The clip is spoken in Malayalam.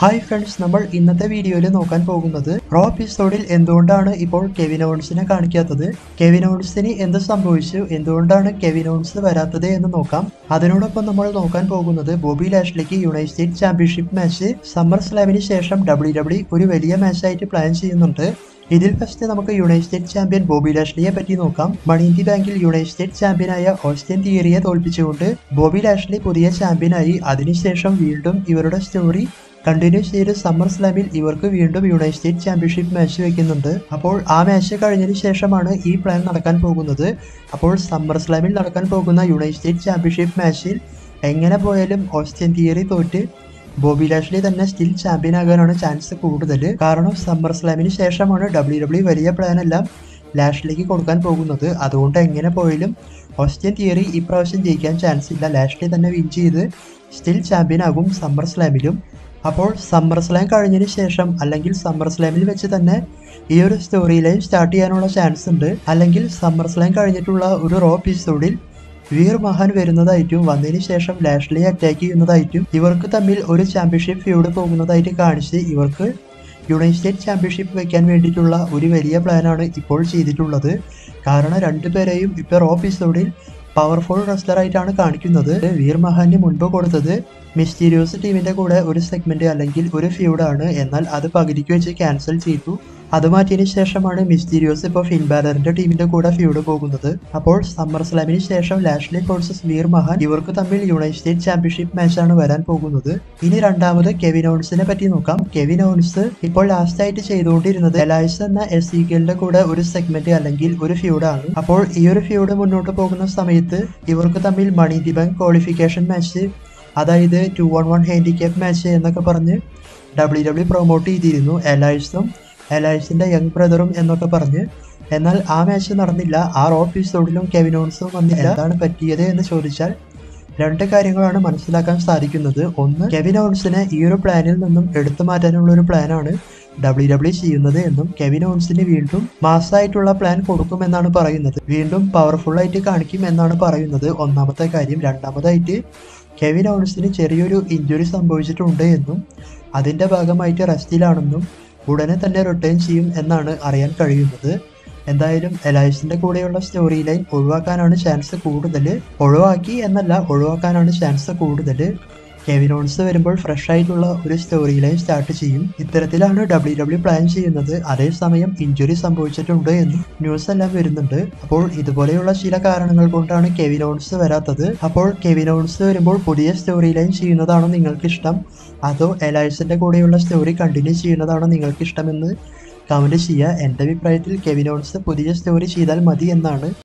ഹായ് ഫ്രണ്ട്സ് നമ്മൾ ഇന്നത്തെ വീഡിയോയിൽ നോക്കാൻ പോകുന്നത് റോ എപ്പിസോഡിൽ എന്തുകൊണ്ടാണ് ഇപ്പോൾ കെവിൻ ഓൺസിനെ കാണിക്കാത്തത് കെവിൻ ഓൺസിന് എന്ത് സംഭവിച്ചു എന്തുകൊണ്ടാണ് കെവിൻ ഓൺസ് വരാത്തത് എന്ന് നോക്കാം അതിനോടൊപ്പം നമ്മൾ നോക്കാൻ പോകുന്നത് ബോബി ലാഷ്ലിക്ക് United State championship match summer സ്ലാമിന് ശേഷം ഡബ്ല്യു ഡബ്ല്യു ഒരു വലിയ മാച്ചായിട്ട് പ്ലാൻ ചെയ്യുന്നുണ്ട് ഇതിൽ ഫസ്റ്റ് നമുക്ക് യുണൈറ്റഡ് സ്റ്റേറ്റ് ചാമ്പ്യൻ ബോബി ലാഷ്ലിയെ പറ്റി നോക്കാം മണി ഇന്ത്യ ബാങ്കിൽ യുണൈറ്റഡ് സ്റ്റേറ്റ് ചാമ്പ്യനായ ഓസ്റ്റിൻ തിയറിയെ തോൽപ്പിച്ചുകൊണ്ട് ബോബി ലാഷ്ലി പുതിയ ചാമ്പ്യനായി അതിനുശേഷം വീണ്ടും ഇവരുടെ സ്റ്റോറി കണ്ടിന്യൂ ചെയ്ത് സമ്മർ സ്ലാമിൽ ഇവർക്ക് വീണ്ടും യുണൈറ്റഡ് സ്റ്റേറ്റ് ചാമ്പ്യൻഷിപ്പ് മാച്ച് വെക്കുന്നുണ്ട് അപ്പോൾ ആ മാച്ച് കഴിഞ്ഞതിന് ശേഷമാണ് ഈ പ്ലാൻ നടക്കാൻ പോകുന്നത് അപ്പോൾ സമ്മർ സ്ലാമിൽ നടക്കാൻ പോകുന്ന യുണൈറ്റഡ് സ്റ്റേറ്റ് ചാമ്പ്യൻഷിപ്പ് മാച്ചിൽ എങ്ങനെ പോയാലും ഓസ്റ്റിൻ തിയറി തോറ്റ് ബോബി ലാഷ്ലി തന്നെ സ്റ്റിൽ ചാമ്പ്യൻ ആകാനാണ് ചാൻസ് കൂടുതൽ കാരണം സമ്മർ സ്ലാമിന് ശേഷമാണ് ഡബ്ല്യു ഡബ്ല്യു വലിയ പ്ലാൻ എല്ലാം ലാഷ്ലിക്ക് കൊടുക്കാൻ പോകുന്നത് അതുകൊണ്ട് എങ്ങനെ പോയാലും ഓസ്റ്റിൻ തിയറി ഇപ്രാവശ്യം ജയിക്കാൻ ചാൻസ് ഇല്ല ലാഷ്ലി തന്നെ വിൻ ചെയ്ത് സ്റ്റിൽ ചാമ്പ്യൻ ആകും സമ്മർ സ്ലാമിലും അപ്പോൾ സമ്മർ സ്ലാം കഴിഞ്ഞതിന് ശേഷം അല്ലെങ്കിൽ സമ്മർ സ്ലാമിൽ വെച്ച് തന്നെ ഈ ഒരു സ്റ്റോറി ലൈൻ സ്റ്റാർട്ട് ചെയ്യാനുള്ള ചാൻസ് ഉണ്ട് അല്ലെങ്കിൽ സമ്മർ സ്ലാം കഴിഞ്ഞിട്ടുള്ള ഒരു റോ എപ്പിസോഡിൽ വീർ മഹാൻ വരുന്നതായിട്ടും വന്നതിന് ശേഷം ലാഷ്ലിയെ അറ്റാക്ക് ചെയ്യുന്നതായിട്ടും ഇവർക്ക് തമ്മിൽ ഒരു ചാമ്പ്യൻഷിപ്പ് ഫ്യൂഡ് പോകുന്നതായിട്ട് കാണിച്ച് ഇവർക്ക് യുണൈറ്റഡ് സ്റ്റേറ്റ് ചാമ്പ്യൻഷിപ്പ് വെക്കാൻ വേണ്ടിയിട്ടുള്ള ഒരു വലിയ പ്ലാനാണ് ഇപ്പോൾ ചെയ്തിട്ടുള്ളത് കാരണം രണ്ടുപേരെയും ഇപ്പോൾ റോ എപ്പിസോഡിൽ പവർഫുൾ റെസ്ലറായിട്ടാണ് കാണിക്കുന്നത് വീർ മഹാന് മുൻപ് കൊടുത്തത് മിസ്റ്റീരിയോസ് ടീമിന്റെ കൂടെ ഒരു സെഗ്മെന്റ് അല്ലെങ്കിൽ ഒരു ഫ്യൂഡാണ് എന്നാൽ അത് പകുതിക്ക് വെച്ച് ക്യാൻസൽ ചെയ്തു അത് മാറ്റിയതിന് ശേഷമാണ് മിസ്റ്റീരിയോസ് ഇപ്പോൾ ഫിൻ ബാലറിന്റെ ടീമിന്റെ കൂടെ ഫ്യൂഡ് പോകുന്നത് അപ്പോൾ സമ്മർ സ്ലാമിന് ശേഷം ലാഷ്ലി ഫോഴ്സസ് വീർ മഹാൻ ഇവർക്ക് തമ്മിൽ യുണൈറ്റഡ് സ്റ്റേറ്റ് ചാമ്പ്യൻഷിപ്പ് മാച്ചാണ് വരാൻ പോകുന്നത് ഇനി രണ്ടാമത് കെവിൻ ഓൺസിനെ പറ്റി നോക്കാം കെവിൻ ഓൺസ് ഇപ്പോൾ ലാസ്റ്റ് ആയിട്ട് ചെയ്തുകൊണ്ടിരുന്നത് എലൈസ് എന്ന എസ് സി കെലിന്റെ കൂടെ ഒരു സെഗ്മെന്റ് അല്ലെങ്കിൽ ഒരു ഫ്യൂഡാണ് അപ്പോൾ ഈ ഒരു ഫ്യൂഡ് മുന്നോട്ട് പോകുന്ന സമയത്ത് ഇവർക്ക് തമ്മിൽ money the bank qualification match അതായത് two one one handicap match എന്നൊക്കെ പറഞ്ഞ് ഡബ്ല്യു ഡബ്ല്യു പ്രൊമോട്ട് ചെയ്തിരുന്നു എലൈസും എലൈസിന്റെ യങ് ബ്രദറും എന്നൊക്കെ പറഞ്ഞ് എന്നാൽ ആ മാച്ച് നടന്നില്ല ആ റോ എപ്പിസോഡിലും കെവിൻ ഓൺസും വന്നില്ല എന്താണ് പറ്റിയത് എന്ന് ചോദിച്ചാൽ രണ്ട് കാര്യങ്ങളാണ് മനസ്സിലാക്കാൻ സാധിക്കുന്നത് ഒന്ന് കെവിൻ ഓൺസിനെ ഈ ഒരു പ്ലാനിൽ നിന്നും എടുത്തു മാറ്റാനുള്ള ഒരു പ്ലാനാണ് ഡബ്ല്യു ഡബ്ല്യു ചെയ്യുന്നത് എന്നും കെവിൻ ഓൺസിന് വീണ്ടും മാസമായിട്ടുള്ള പ്ലാൻ കൊടുക്കുമെന്നാണ് പറയുന്നത് വീണ്ടും പവർഫുൾ ആയിട്ട് കാണിക്കും എന്നാണ് പറയുന്നത് ഒന്നാമത്തെ കാര്യം രണ്ടാമതായിട്ട് കെവിൻ ഓൺസിന് ചെറിയൊരു ഇഞ്ചുറി സംഭവിച്ചിട്ടുണ്ട് എന്നും അതിൻ്റെ ഭാഗമായിട്ട് റെസ്റ്റിലാണെന്നും ഉടനെ തന്നെ റിട്ടേൺ ചെയ്യും എന്നാണ് അറിയാൻ കഴിയുന്നത് എന്തായാലും എലൈസിന്റെ കൂടെയുള്ള സ്റ്റോറി ലൈൻ ഒഴിവാക്കാനാണ് ചാൻസ് കൂടുതൽ ഒഴിവാക്കി എന്നല്ല ഒഴിവാക്കാനാണ് ചാൻസ് കൂടുതൽ കെവിൻ ഓൺസ് വരുമ്പോൾ ഫ്രഷ് ആയിട്ടുള്ള ഒരു സ്റ്റോറി ലൈൻ സ്റ്റാർട്ട് ചെയ്യും ഇത്തരത്തിലാണ് ഡബ്ല്യു ഡബ്ല്യു പ്ലാൻ ചെയ്യുന്നത് അതേസമയം ഇഞ്ചുറി സംഭവിച്ചിട്ടുണ്ട് എന്നും ന്യൂസ് എല്ലാം വരുന്നുണ്ട് അപ്പോൾ ഇതുപോലെയുള്ള ചില കാരണങ്ങൾ കൊണ്ടാണ് കെവിൻ ഓൺസ് വരാത്തത് അപ്പോൾ കെവിൻ ഓൺസ് വരുമ്പോൾ പുതിയ സ്റ്റോറി ലൈൻ ചെയ്യുന്നതാണോ നിങ്ങൾക്ക് ഇഷ്ടം അതോ എലൈസിന്റെ കൂടെയുള്ള സ്റ്റോറി കണ്ടിന്യൂ ചെയ്യുന്നതാണോ നിങ്ങൾക്ക് ഇഷ്ടമെന്ന് കമന്റ് ചെയ്യുക എൻ്റെ അഭിപ്രായത്തിൽ കെവിൻ ഓൺസ് പുതിയ സ്റ്റോറി ചെയ്താൽ മതി എന്നാണ്